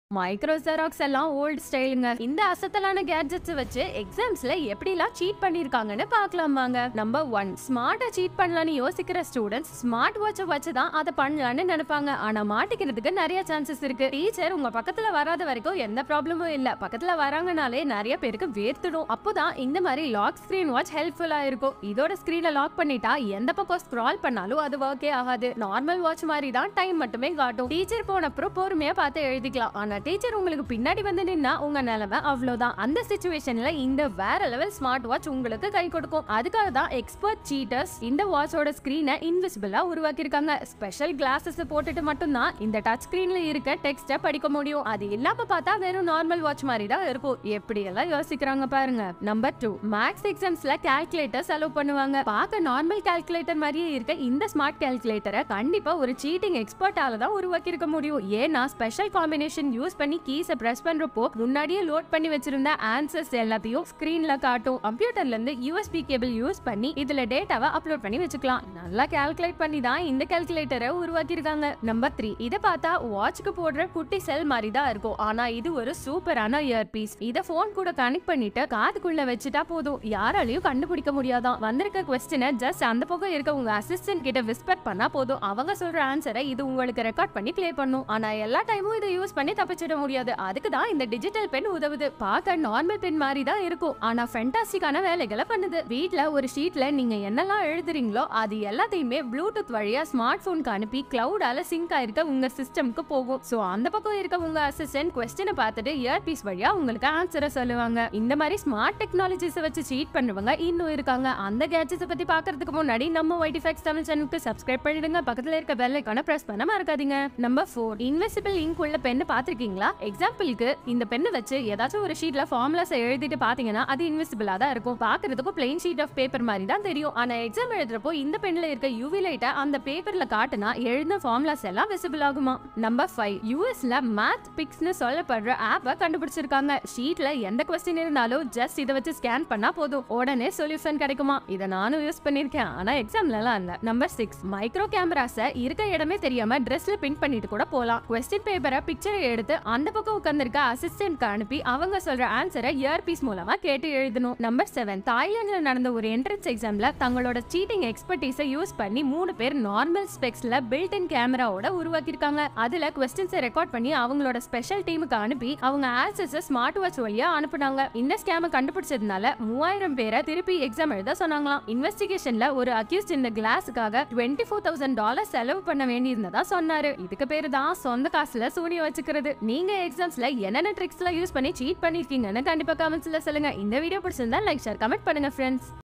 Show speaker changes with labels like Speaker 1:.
Speaker 1: micro Xerox எல்லாம் old ஸ்டைலுங்க இந்த அசத்தலான கேட்ஜெட்ஸ் வச்சு எக்ஸாம்ஸ்ல எப்படிலாம் சீட் பண்ணிருக்காங்கன்னு பார்க்கலாமாங்க நம்பர் ஒன் ஸ்மார்ட்டா சீட் பண்ணலாம்னு யோசிக்கிற ஸ்டூடெண்ட்ஸ் ஸ்மார்ட் வாட்சை வச்சு தான் அதை பண்ணலாம்னு நினைப்பாங்க ஆனா மாட்டிக்கிறதுக்கு நிறைய சான்சஸ் இருக்கு டீச்சர் உங்க பக்கத்துல வராத வரைக்கும் எந்த ப்ராப்ளமும் இல்ல பக்கத்துல வராங்கனாலே நிறைய பேருக்கு வேர்த்துடும் அப்போதான் இந்த மாதிரி லாக் ஸ்கிரீன் வாட்ச் ஹெல்ப்ஃபுல்லா இருக்கும் இதோட ஸ்கிரீனை லாக் பண்ணிட்டா எந்த பக்கம் ஸ்க்ரால் பண்ணாலும் அது ஒர்க்கே ஆகாது நார்மல் வாட்ச் மாதிரி தான் டைம் மட்டுமே காட்டும் டீச்சர் போன அப்புறம் பொறுமையா பார்த்து எழுதிக்கலாம் ஆனா டீச்சர் உங்களுக்கு பின்னாடி வந்து நின்னா உங்க நிலைமை அவ்வளவுதான் அந்த சுச்சுவேஷன்ல இந்த வேற லெவல் ஸ்மார்ட் வாட்ச் உங்களுக்கு கை கொடுக்கும் அதுக்காக தான் எக்ஸ்பர்ட் சீட்டர்ஸ் இந்த வாட்சோட ஸ்கிரீனை இன்விசிபிளா உருவாக்கியிருக்காங்க ஸ்பெஷல் கிளாஸஸ் போட்டுட்டு மட்டும்தான் இந்த டச் ஸ்கிரீன்ல இருக்க டெக்ஸ்ட படிக்க முடியும் அது இல்லாம பார்த்தா வெறும் நார்மல் வாட்ச் மாதிரி தான் இருக்கும் எப்படி எல்லாம் யோசிக்கிறாங்க பாருங்க நம்பர் டூ மேக்ஸ் எக்ஸாம்ஸ்ல கால்குலேட்டர்ஸ் அலோவ் பண்ணுவாங்க பார்க்க நார்மல் கால்குலேட்டர் மாதிரியே இருக்க இந்த ஸ்மார்ட் கால்குலேட்டரை கண்டிப்பா ஒரு சீட்டிங் எக்ஸ்பர்ட்டால தான் உருவாக்கி இருக்க முடியும் ஏன்னா ஸ்பெஷல் காம்பினேஷன் யூஸ் பண்ணி கீஸை பிரஸ் பண்றப்போ முன்னாடியே லோட் பண்ணி வச்சிருந்த ஆன்சர்ஸ் எல்லாத்தையும் ஸ்கிரீன்ல காட்டும் கம்ப்யூட்டர்ல இருந்து யூஎஸ்பி கேபிள் யூஸ் பண்ணி இதுல டேட்டாவை அப்லோட் பண்ணி வச்சுக்கலாம் நல்லா கால்குலேட் பண்ணி தான் இந்த கால்குலேட்டரை உருவாக்கி இருக்காங்க நம்பர் த்ரீ இதை பார்த்தா வாட்ச்க்கு போடுற குட்டி செல் மாதிரி தான் இருக்கும் ஆனா இது ஒரு சூப்பரான இயர் பீஸ் இதை போன் கூட கனெக்ட் பண்ணிட்டு காதுக்குள்ள வச்சுட்டா போதும் யாராலையும் கண்டுபிடிக்க முடியாதான் வந்திருக்க கொஸ்டினை ஜஸ்ட் அந்த பக்கம் இருக்க உங்க அசிஸ்டன்ட் கிட்ட விஸ்பர் பண்ணா போதும் அவங்க சொல்ற ஆன்சரை இது உங்களுக்கு ரெக்கார்ட் பண்ணி ப்ளே பண்ணும் ஆனா எல்லா டைமும் இதை யூஸ் பண்ணி தப்பிச்சிட முடியாது அதுக்கு தான் இந்த டிஜிட்டல் பென் உதவுது பார்க்க நார்மல் பென் மாதிரி தான் இருக்கும் ஆனா ஃபென்டாஸ்டிக்கான வேலைகளை பண்ணுது வீட்ல ஒரு ஷீட்ல நீங்க என்னெல்லாம் எழுதுறீங்களோ அது எல்லாத்தையுமே ப்ளூடூத் வழியா ஸ்மார்ட் போனுக்கு அனுப்பி கிளவுடால சிங்க் ஆயிருக்க உங்க சிஸ்டம்க்கு போகும் சோ அந்த பக்கம் இருக்க உங்க அசிஸ்டன்ட் கொஸ்டினை பார்த்துட்டு இயர் பீஸ் வழியா உங்களுக்கு ஆன்சரை சொல்லுவாங்க இந்த மாதிரி ஸ்மார்ட் டெக்னாலஜிஸை வச்சு சீட் பண்ணுவாங்க இன்னும் இருக்காங்க அந்த கேட்ஜெட்ஸை பத்தி பார்க்கறதுக்கு முன்னாடி நம்ம ஒயிட் ஃபேக்ஸ் தமிழ் சேனலுக்கு சப்ஸ்கிரைப் பண்ணிடுங்க பக்கத்துல இருக்க பெல் ஐக்கான பிரஸ் பண்ண மறக்காதீங்க நம்பர் ஃபோர் இன்வெசிபிள் இங்க் உள்ள பென்னு பார்த்திருக்கீங்களா எக்ஸாம்பிளுக்கு இந்த பெண்ணை வச்சு ஏதாச்சும் ஒரு ஷீட்ல ஃபார்முலாஸ் எழுதிட்டு பாத்தீங்கன்னா அது இன்விசிபிளா தான் இருக்கும் பாக்குறதுக்கு பிளெயின் ஷீட் ஆஃப் பேப்பர் மாதிரி தான் தெரியும் ஆனா எக்ஸாம் எழுதுறப்போ இந்த பென்ல இருக்க யூவி லைட்டை அந்த பேப்பர்ல காட்டுனா எழுதின ஃபார்முலாஸ் எல்லாம் விசிபிள் ஆகுமா நம்பர் ஃபைவ் யூஎஸ்ல மேத் பிக்ஸ்னு சொல்லப்படுற ஆப்பை கண்டுபிடிச்சிருக்காங்க ஷீட்ல எந்த கொஸ்டின் இருந்தாலும் ஜஸ்ட் இதை வச்சு ஸ்கேன் பண்ணா போதும் உடனே சொல்யூஷன் கிடைக்குமா இதை நானும் யூஸ் பண்ணிருக்கேன் ஆனா எக்ஸாம்ல எல்லாம் இல்ல நம்பர் சிக்ஸ் மைக்ரோ கேமராஸை இருக்க இடமே தெரியாம ட்ரெஸ்ல பிரிண்ட் பண்ணிட்டு கூட போலாம் கொஸ்டின் பேப்பரை பிக்சரை எடுத்து அந்த பக்கம் உட்கார்ந்திருக்க அசிஸ்டன்ட்க்கு அனுப்பி அவங்க சொல்ற ஆன்சரை இயர் பீஸ் மூலமா கேட்டு எழுதணும் நம்பர் செவன் தாய்லாந்துல நடந்த ஒரு என்ட்ரன்ஸ் எக்ஸாம்ல தங்களோட சீட்டிங் எக்ஸ்பர்டீஸை யூஸ் பண்ணி மூணு பேர் நார்மல் ஸ்பெக்ஸ்ல பில்ட் இன் கேமராவோட உருவாக்கியிருக்காங்க அதுல கொஸ்டின்ஸை ரெக்கார்ட் பண்ணி அவங்களோட ஸ்பெஷல் டீமுக்கு அனுப்பி அவங்க ஆன்சர்ஸை ஸ்மார்ட் வாட்ச் வழியா அனுப்புனாங்க இந்த ஸ்கேமை கண்டுபிடிச்சதுனால மூவாயிரம் பேரை திருப்பி எக்ஸாம் எழுத சொன்னாங்களாம் இன்வெஸ்டிகேஷன்ல ஒரு அக்யூஸ்ட் இந்த கிளாஸுக்காக டுவெண்ட்டி ஃபோர் தௌசண்ட் டாலர் செலவு பண்ண வேண்டியிருந்ததா சொன்னாரு இதுக்கு பேரு தான் சொந்த காசுல சூனியம் வச்சுக்கிறது நீங்க எக்ஸாம்ஸ்ல என்னென்ன ட்ரிக்ஸ்ல யூஸ் பண்ணி சீட் பண்ணிருக்கீங்கன்னு கண்டிப்பா கமெண்ட்ஸ்ல சொல்லுங்க இந்த வீடியோ பிடிச்சிருந்தா லைக் ஷேர் கமெண்ட் பண்ணுங்க ஃப்ரெண்ட்ஸ்